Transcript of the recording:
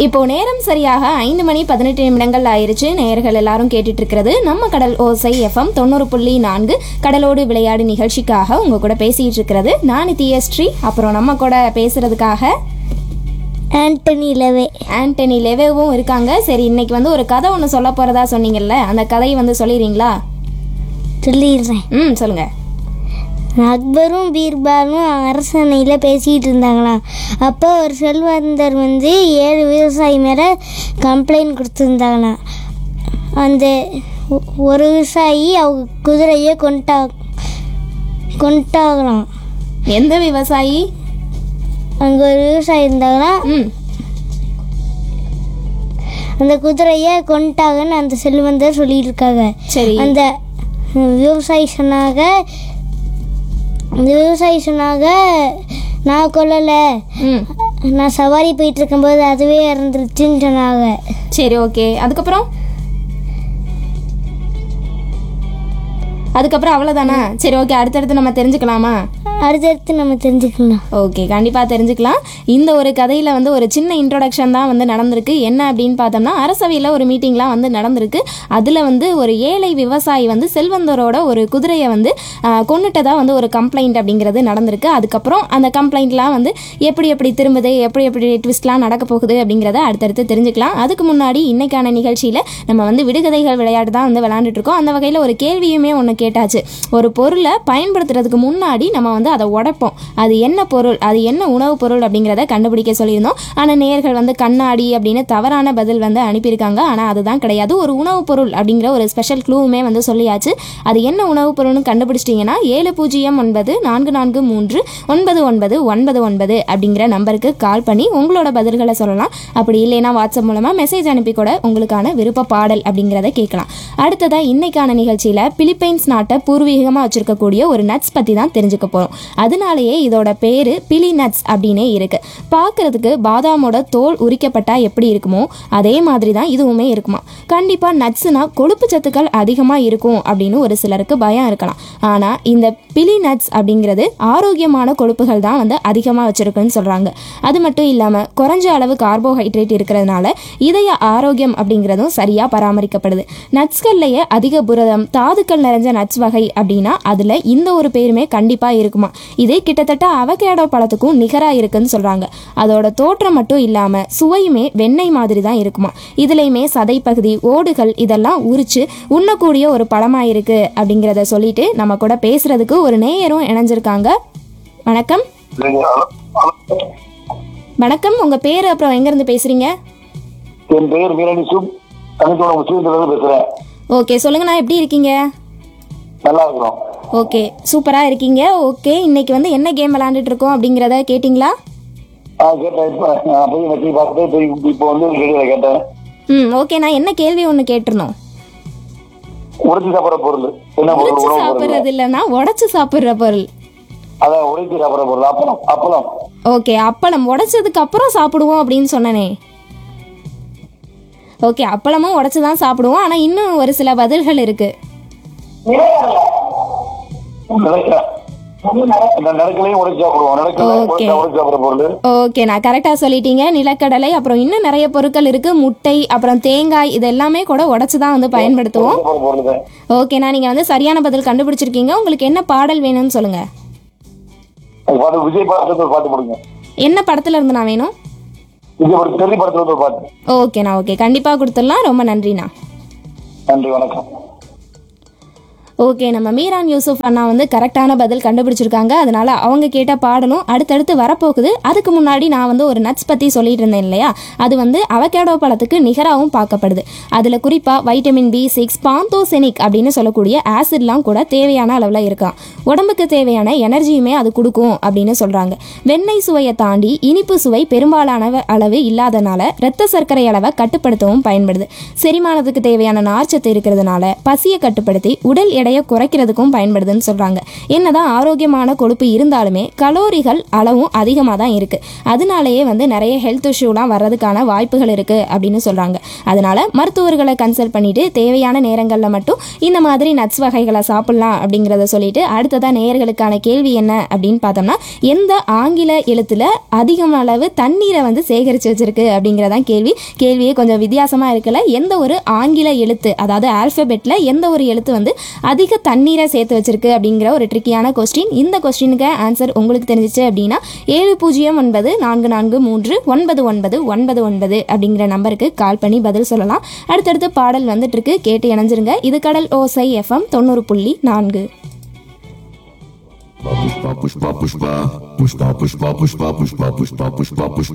இப்போ நேரம் சரியாக ஐந்து மணி பதினெட்டு நிமிடங்கள் ஆயிருச்சு நேயர்கள் எல்லாரும் கேட்டுட்டு இருக்கிறது நம்ம கடல் ஓசை எஃப்எம் தொண்ணூறு புள்ளி நான்கு கடலோடு விளையாடு நிகழ்ச்சிக்காக உங்க கூட பேசிட்டு இருக்கிறது நான் தியஸ்ரீ அப்புறம் நம்ம கூட பேசுறதுக்காக ஆண்டனி லெவே ஆண்டனி லெவேவும் இருக்காங்க சரி இன்னைக்கு வந்து ஒரு கதை ஒன்று சொல்ல போறதா சொன்னீங்கல்ல அந்த கதையை வந்து சொல்லிடுறீங்களா சொல்லிடுறேன் ம் சொல்லுங்க அக்பரும் பீர்பாலும் அரசனையில் பேசிகிட்டு இருந்தாங்களாம் அப்போ ஒரு செல்வந்தர் வந்து ஏழு விவசாயி மேலே கம்ப்ளைண்ட் கொடுத்துருந்தாங்களாம் அந்த ஒ- ஒரு விவசாயி அவங்க குதிரையை கொண்டா கொண்டாகலாம் எந்த விவசாயி அங்கே ஒரு விவசாயி இருந்தாங்களாம் ம் அந்த குதிரையை கொண்டாகன்னு அந்த செல்வந்தர் சொல்லிட்டு இருக்காங்க சரி அந்த விவசாயி சொன்னாங்க அந்த விவசாயி சொன்னாங்க நான் கொல்லலை ம் நான் சவாரி போயிட்டு இருக்கும்போது அதுவே இறந்துருச்சுன்னு சொன்னாங்க சரி ஓகே அதுக்கப்புறம் அதுக்கப்புறம் அவ்வளோதானா சரி ஓகே அடுத்தடுத்து நம்ம தெரிஞ்சுக்கலாமா அடுத்தடுத்து நம்ம தெரிஞ்சுக்கலாம் ஓகே கண்டிப்பாக தெரிஞ்சுக்கலாம் இந்த ஒரு கதையில் வந்து ஒரு சின்ன இன்ட்ரோடக்ஷன் தான் வந்து நடந்திருக்கு என்ன அப்படின்னு பார்த்தோம்னா அரசவையில் ஒரு மீட்டிங்லாம் வந்து நடந்திருக்கு அதில் வந்து ஒரு ஏழை விவசாயி வந்து செல்வந்தரோட ஒரு குதிரையை வந்து கொண்டுட்டதாக வந்து ஒரு கம்ப்ளைண்ட் அப்படிங்கிறது நடந்திருக்கு அதுக்கப்புறம் அந்த கம்ப்ளைண்ட்லாம் வந்து எப்படி எப்படி திரும்புது எப்படி எப்படி ட்விஸ்ட்லாம் நடக்க போகுது அப்படிங்கிறத அடுத்தடுத்து தெரிஞ்சுக்கலாம் அதுக்கு முன்னாடி இன்னைக்கான நிகழ்ச்சியில் நம்ம வந்து விடுகதைகள் விளையாட்டு தான் வந்து விளையாண்டுட்டு இருக்கோம் அந்த வகையில் ஒரு கேள்வியுமே ஒன்று கேட்டாச்சு ஒரு பொருளை பயன்படுத்துறதுக்கு முன்னாடி நம்ம வந்து அதை உடைப்போம் அது என்ன பொருள் அது என்ன உணவுப் பொருள் அப்படிங்கிறத கண்டுபிடிக்க சொல்லியிருந்தோம் ஆனால் நேயர்கள் வந்து கண்ணாடி அப்படின்னு தவறான பதில் வந்து அனுப்பியிருக்காங்க ஆனால் அதுதான் கிடையாது ஒரு உணவுப் பொருள் அப்படிங்கிற ஒரு ஸ்பெஷல் க்ளூவுமே வந்து சொல்லியாச்சு அது என்ன உணவுப் பொருள்னு கண்டுபிடிச்சிட்டிங்கன்னா ஏழு பூஜ்ஜியம் ஒன்பது நான்கு நான்கு மூன்று ஒன்பது ஒன்பது ஒன்பது ஒன்பது அப்படிங்கிற நம்பருக்கு கால் பண்ணி உங்களோட பதில்களை சொல்லலாம் அப்படி இல்லைன்னா வாட்ஸ்அப் மூலமாக மெசேஜ் அனுப்பி கூட உங்களுக்கான விருப்ப பாடல் அப்படிங்கிறத கேட்கலாம் அடுத்ததாக இன்னைக்கான நிகழ்ச்சியில் பிலிப்பைன்ஸ் நாட்டை பூர்வீகமாக வச்சிருக்கக்கூடிய ஒரு நட்ஸ் பற்றி தான் தெரிஞ்சுக்க போகிறோம் அதனாலேயே இதோட பேர் பிலி நட்ஸ் அப்படின்னே இருக்கு பார்க்கறதுக்கு பாதாமோட தோல் உரிக்கப்பட்டா எப்படி இருக்குமோ அதே மாதிரி தான் இதுவுமே இருக்குமா கண்டிப்பாக நட்ஸ்னா கொழுப்பு சத்துக்கள் அதிகமாக இருக்கும் அப்படின்னு ஒரு சிலருக்கு பயம் இருக்கலாம் ஆனால் இந்த பிலி நட்ஸ் அப்படிங்கிறது ஆரோக்கியமான கொழுப்புகள் தான் வந்து அதிகமாக வச்சிருக்குன்னு சொல்கிறாங்க அது மட்டும் இல்லாமல் குறைஞ்ச அளவு கார்போஹைட்ரேட் இருக்கிறதுனால இதய ஆரோக்கியம் அப்படிங்கிறதும் சரியாக பராமரிக்கப்படுது நட்ஸ்கள்லேயே அதிக புரதம் தாதுக்கள் நிறைஞ்ச நட்ஸ் வகை அப்படின்னா அதில் இந்த ஒரு பேருமே கண்டிப்பாக இருக்குமா இதே கிட்டத்தட்ட அவகேடோ பழத்துக்கும் நிகராக இருக்குன்னு சொல்கிறாங்க அதோட தோற்றம் மட்டும் இல்லாமல் சுவையுமே வெண்ணெய் மாதிரி தான் இருக்குமா இதுலேயுமே சதைப்பகுதி ஓடுகள் இதெல்லாம் உரிச்சு உண்ணக்கூடிய ஒரு பழமாக இருக்குது அப்படிங்கிறத சொல்லிட்டு நம்ம கூட பேசுறதுக்கு ஒரு நேயரும் இணைஞ்சிருக்காங்க வணக்கம் வணக்கம் உங்கள் பேர் அப்புறம் எங்கேருந்து பேசுகிறீங்க என் பெயர் மீரணி சுப் தனித்தோட முஸ்லீம்ல பேசுறேன் ஓகே சொல்லுங்கண்ணா எப்படி இருக்கீங்க நல்லா இருக்கிறோம் ஓகே சூப்பராக இருக்கீங்க ஓகே இன்னைக்கு வந்து என்ன கேம் விளாண்டுட்டு இருக்கோம் அப்படிங்கிறத கேட்டிங்களா ஆ கேட்டேன் இப்போ நான் போய் மெசேஜ் பார்த்துட்டு போய் இப்போ வந்து கேட்கல கேட்டேன் ம் ஓகே நான் என்ன கேள்வி ஒன்று கேட்டிருந்தோம் உடைச்சி சாப்பிட்ற பொருள் என்ன பொருள் உடைச்சு உணவு பொருள் சாப்பிட்றது இல்லைன்னா உடச்சு சாப்பிட்ற பொருள் அதான் உடைச்சி சாப்பிட்ற பொருள் அப்பளம் அப்பளம் ஓகே அப்பளம் உடைச்சதுக்கு அப்புறம் சாப்பிடுவோம் அப்படின்னு சொன்னனே ஓகே அப்பளமும் உடைச்சு தான் சாப்பிடுவோம் ஆனால் இன்னும் ஒரு சில பதில்கள் இருக்கு நிலக்கடலை இந்த நிலக்கலையும் உடைச்சி சாப்பிடுவோம் நிலக்கடலை Okay. உடைச்சி சாப்பிட்ற பொருள் ஓகே நான் கரெக்டாக சொல்லிட்டீங்க நிலக்கடலை அப்புறம் இன்னும் நிறைய பொருட்கள் இருக்கு முட்டை அப்புறம் தேங்காய் இது எல்லாமே கூட உடைச்சு தான் வந்து பயன்படுத்துவோம் சாப்பிட்ற பொருள் தான் ஓகேண்ணா நீங்கள் வந்து சரியான பதில் கண்டுபிடிச்சிருக்கீங்க உங்களுக்கு என்ன பாடல் வேணும்னு சொல்லுங்க அது பாட்டு விஜய் படத்துல ஒரு பாட்டு போடுங்க என்ன படத்துல இருந்து நான் வேணும் விஜய் படத்து தெரி படத்துல ஒரு பாட்டு ஓகேண்ணா ஓகே கண்டிப்பாக கொடுத்துடலாம் ரொம்ப நன்றிண்ணா நன்றி வணக்கம் ஓகே நம்ம மீரான் யூசுப் அண்ணா வந்து கரெக்டான பதில் கண்டுபிடிச்சிருக்காங்க அதனால அவங்க கேட்ட பாடலும் அடுத்தடுத்து வரப்போகுது அதுக்கு முன்னாடி நான் வந்து ஒரு நட்ஸ் பற்றி சொல்லிட்டு இருந்தேன் இல்லையா அது வந்து அவகேடோ பழத்துக்கு நிகராகவும் பார்க்கப்படுது அதில் குறிப்பாக வைட்டமின் பி சிக்ஸ் பாந்தோசெனிக் அப்படின்னு சொல்லக்கூடிய ஆசிட்லாம் கூட தேவையான அளவில் இருக்காம் உடம்புக்கு தேவையான எனர்ஜியுமே அது கொடுக்கும் அப்படின்னு சொல்கிறாங்க வெண்ணெய் சுவையை தாண்டி இனிப்பு சுவை பெரும்பாலான அளவு இல்லாதனால இரத்த சர்க்கரை அளவை கட்டுப்படுத்தவும் பயன்படுது செரிமானத்துக்கு தேவையான நார்ச்சத்து இருக்கிறதுனால பசியை கட்டுப்படுத்தி உடல் எடையை குறைக்கிறதுக்கும் பயன்படுதுன்னு சொல்கிறாங்க என்னதான் ஆரோக்கியமான கொழுப்பு இருந்தாலுமே கலோரிகள் அளவும் அதிகமாக தான் இருக்குது அதனாலேயே வந்து நிறைய ஹெல்த் இஷ்யூலாம் வர்றதுக்கான வாய்ப்புகள் இருக்குது அப்படின்னு சொல்கிறாங்க அதனால மருத்துவர்களை கன்சல்ட் பண்ணிட்டு தேவையான நேரங்களில் மட்டும் இந்த மாதிரி நட்ஸ் வகைகளை சாப்பிட்லாம் அப்படிங்கிறத சொல்லிட்டு அடுத்ததாக நேயர்களுக்கான கேள்வி என்ன அப்படின்னு பார்த்தோம்னா எந்த ஆங்கில எழுத்துல அதிகம் அளவு தண்ணீரை வந்து சேகரித்து வச்சிருக்கு அப்படிங்கிறதான் கேள்வி கேள்வியே கொஞ்சம் வித்தியாசமாக இருக்கல எந்த ஒரு ஆங்கில எழுத்து அதாவது ஆல்ஃபபெட்டில் எந்த ஒரு எழுத்து வந்து அதிக தண்ணீரை சேர்த்து வச்சிருக்கு அப்படிங்கிற ஒரு ட்ரிக்கியான கொஸ்டின் இந்த கொஸ்டினுக்கு ஆன்சர் உங்களுக்கு தெரிஞ்சிச்சு அப்படின்னா ஏழு பூஜ்ஜியம் ஒன்பது நான்கு நான்கு மூன்று ஒன்பது ஒன்பது ஒன்பது ஒன்பது அப்படிங்கிற நம்பருக்கு கால் பண்ணி பதில் சொல்லலாம் அடுத்தடுத்து பாடல் வந்துட்டு இருக்கு கேட்டு இணைஞ்சிருங்க இது கடல் ஓசை எஃப்எம் தொண்ணூறு புள்ளி நான்கு Pushpa, pushpa, pushpa, pushpa, pushpa, pushpa, pushpa, pushpa, pushpa, pushpa, pushpa.